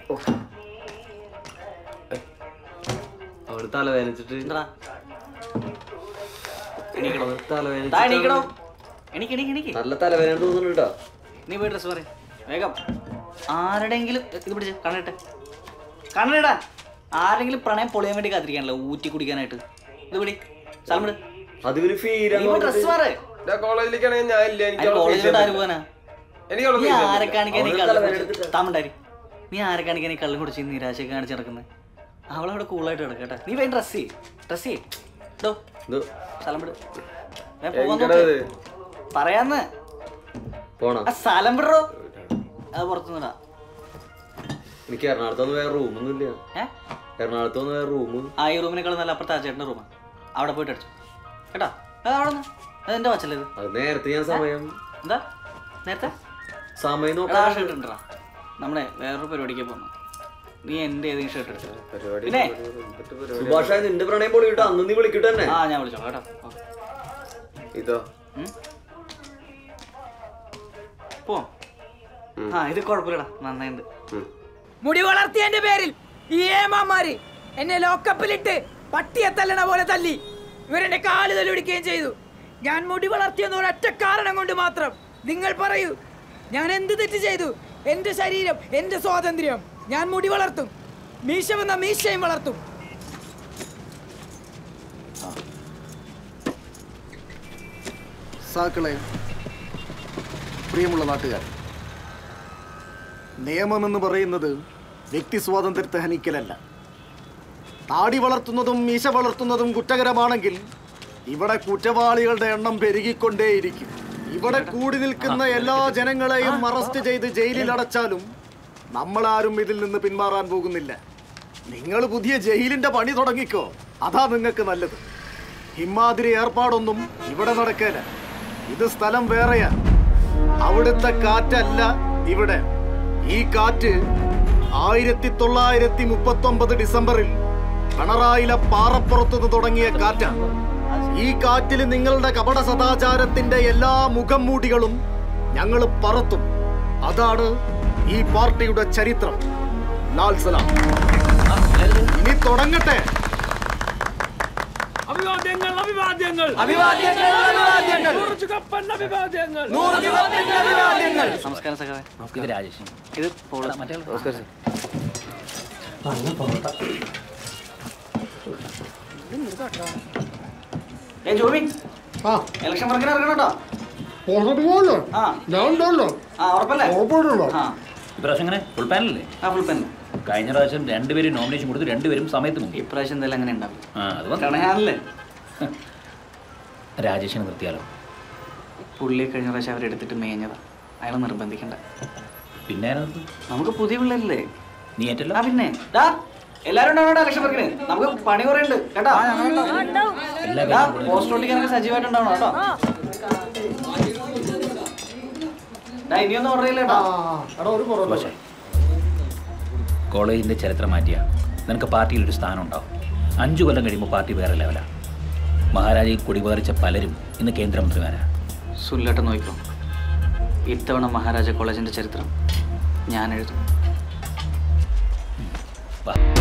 അവിടെ തല വേദനിച്ചിട്ട് എന്താ എണീക്കണോ തല ദാ എണീക്കണോ വേദനിച്ചിട്ട് എണീക്ക് എണീക്ക് എണീക്ക് നല്ല തലവേദന തോന്നുന്നു കേട്ടോ നീ പോയി ഡ്രസ് പറയും വേഗം ആരുടെങ്കിലും ഇത് പിടിച്ച് കണ്ണിട്ടെ കണ്ണിടാൻ ആരെങ്കിലും പ്രണയം പൊളിയാൻ വേണ്ടി കാത്തിരിക്കാനല്ലോ ഊറ്റി കുടിക്കാനായിട്ട് ഇത് പിടി സ്ഥലം വിട് അതിന് ഫീൽ നീ പോയി ഡ്രസ് മാറ് കോളേജിലേക്കാണെങ്കിൽ ഞാൻ ഇല്ല എനിക്ക് അതിന് അവിടെ കോളേജിലോട്ട് ആര് ഫീസ് പോകാനാ എനിക്ക് അവിടെ നീ ഫീസ് ആരെ കാണിക്കാൻ ഈ അവള് കള്ളം തലവേദന കുടിച്ച് എടുത്തിട്ട്. താമണ്ടാരി നീ ആരെ കാണിക്കാൻ ഈ കള്ളം കുടിച്ച് നിരാശയൊക്കെ കാണിച്ച് നടക്കുന്നത് അവളവിടെ കൂളായിട്ട് കിടക്കട്ടെ നീ വേഗം ഡ്രസ് ചെയ്യ് ഡ്രസ് ചെയ്യ് ഡോ ഇത് സ്ഥലം വിട് വേഗം പോവാൻ എങ്ങടാ നോക്ക്. ഇത്? പറയാന്ന് പോണോ ആ സ്ഥലം വിടറോ അത് പുറത്തുനിന്നാ എനിക്ക് എറണാകുളത്തൊന്നും വേറെ റൂമൊന്നും ഇല്ല ഏഹ് എറണാകുളത്തൊന്നും വേറെ റൂം ആ ഈ റൂമിനേക്കാളും നല്ല അപ്പുറത്തെ ആ ചേട്ടൻ്റെ റൂമാണ് അവിടെ പോയിട്ട് അടിച്ചു കേട്ടാ അത് അവിടെ നിന്ന് അതെന്റെ വച്ചല്ലേ ഇത് അത് നേരത്തെ ഞാൻ സമയം എന്താ നേരത്തെ സമയം എടാ, ആ നോക്കാൻ ഷർട്ട് ഉണ്ടടാ നമ്മളെ വേറൊരു പരിപാടിക്ക് പോന്നു നീ എന്റെ ഏതെങ്കിലും ഷർട്ട് എടുത്തു പരിപാടി പിന്നെ എന്തൊട്ട് പരിപാടി? സുഭാഷ നിന്റെ പ്രണയം പൊളി കിട്ടോ അന്ന് നീ വിളിക്കട്ടെ തന്നെ ആ ഞാൻ വിളിച്ചോ കേട്ടോ ഓ. ഇതോ ഉം. പോവാം ആ ഇത് കുഴപ്പമില്ലടാ നന്നായിണ്ട് ഉം. മുടി വളർത്തിയതിന്റെ പേരിൽ ഈ ഏമാമാര് എന്നെ ലോക്കപ്പിലിട്ട് പട്ടിയെ തല്ലണ പോലെ തല്ലി ഇവരെന്റെ കാല് തല്ലുപിടിക്കുകയും ചെയ്തു ഞാൻ മുടി വളർത്തിയെന്ന ഒരൊറ്റ കാരണം കൊണ്ട് മാത്രം നിങ്ങൾ പറയൂ ഞാൻ എന്ത് തെറ്റ് ചെയ്തു എന്റെ ശരീരം എന്റെ സ്വാതന്ത്ര്യം ഞാൻ മുടി വളർത്തും മീശ വന്ന മീശയും വളർത്തും സാക്കളെ പ്രിയമുള്ള നാട്ടുകാർ നിയമമെന്ന് പറയുന്നത് വ്യക്തി സ്വാതന്ത്ര്യത്തെ ഹനിക്കലല്ല താടി വളർത്തുന്നതും മീശ വളർത്തുന്നതും കുറ്റകരമാണെങ്കിൽ ഇവിടെ കുറ്റവാളികളുടെ എണ്ണം പെരുകിക്കൊണ്ടേയിരിക്കും ഇവിടെ കൂടി നിൽക്കുന്ന എല്ലാ ജനങ്ങളെയും അറസ്റ്റ് ചെയ്ത് ജയിലിൽ അടച്ചാലും നമ്മളാരും ഇതിൽ നിന്ന് പിന്മാറാൻ പോകുന്നില്ല നിങ്ങൾ പുതിയ ജയിലിന്റെ പണി തുടങ്ങിക്കോ അതാ നിങ്ങൾക്ക് നല്ലത് ഇമാതിരി ഏർപ്പാടൊന്നും ഇവിടെ നടക്കേല ഇത് സ്ഥലം വേറെയാ അവിടുത്തെ കാറ്റല്ല ഇവിടെ ഈ കാറ്റ് ആയിരത്തി തൊള്ളായിരത്തി മുപ്പത്തി ഒമ്പത് ഡിസംബറിൽ പിണറായിലെ പാറപ്പുറത്തുനിന്ന് തുടങ്ങിയ കാറ്റാണ് ഈ കാറ്റിൽ നിങ്ങളുടെ കപട സദാചാരത്തിന്റെ എല്ലാ മുഖം മൂടികളും ഞങ്ങൾ പറത്തും അതാണ് ഈ പാർട്ടിയുടെ ചരിത്രം ലാൽ സലാം ഇനി തുടങ്ങട്ടെ അഭിവാദ്യങ്ങൾ അഭിവാദ്യങ്ങൾ അഭിവാദ്യങ്ങൾ അഭിവാദ്യങ്ങൾ കപ്പൻ അഭിവാദ്യങ്ങൾ അഭിവാദ്യങ്ങൾ നമസ്കാരം സഖാവേ ഇത് രാജേഷ് ഇത് പോള് മറ്റേ ഏ ജോബി ആ ഇലക്ഷൻ വർക്കിന് ഇറങ്ങണം കേട്ടോ പുറത്തോട്ട് പോകല്ലോ ആ ഞാൻ ഉണ്ടല്ലോ ആ ഉറപ്പല്ലേ ഉറപ്പായിട്ടുണ്ടോ ആ ഇപ്രാവശ്യം അങ്ങനെ ഫുൾ പാനലല്ലേ ആ ഫുൾ പെൻ കഴിഞ്ഞ പ്രാവശ്യം രണ്ടുപേരും നോമിനേഷൻ കൊടുത്തു രണ്ടുപേരും സമയത്ത് മുമ്പ് ഇപ്രാവശ്യം എന്തായാലും അങ്ങനെ ഉണ്ടാവും ആ അത് വന്നു. കണയാനല്ലേ രാജേഷിനെ നിർത്തിയാലോ പുള്ളി കഴിഞ്ഞ പ്രാവശ്യം അവരെടുത്തിട്ട് മേഞ്ഞതാ അയാളെ നിർബന്ധിക്കണ്ട പിന്നെ ആരാ നിർത്തും? നമുക്ക് പുതിയ പിള്ളേരില്ലേ നീ ഏറ്റല്ലോ ആ പിന്നെ ദാ, എല്ലാരും ഉണ്ടാവണം ഇലക്ഷൻ വർക്കിന് നമുക്ക് പണി കുറേ ഉണ്ട് കേട്ടോ എല്ലാ ദാ, പേരും കൂടെ പോസ്റ്റ് ഒട്ടിക്കാനൊക്കെ സജീവമായിട്ടുണ്ടാവണം കേട്ടോ ദാ, ഇനിയൊന്നും ഓർഡർ ചെയ്യില്ല കേട്ടോ എടാ ഒരു പുറത്തോട്ട് പക്ഷേ കോളേജിന്റെ ചരിത്രം മാറ്റിയ നിനക്ക് പാർട്ടിയിൽ ഒരു സ്ഥാനം ഉണ്ടാവും അഞ്ചു കൊല്ലം കഴിയുമ്പോൾ പാർട്ടി വേറെ ലെവലാണ് മഹാരാജയിൽ കുടിപതറിച്ച പലരും ഇന്ന് കേന്ദ്രമന്ത്രിമാരാണ് സുല്ലേട്ടൻ നോക്കിക്കോ ഇത്തവണ മഹാരാജ കോളേജിന്റെ ചരിത്രം ഞാൻ എഴുതും വാ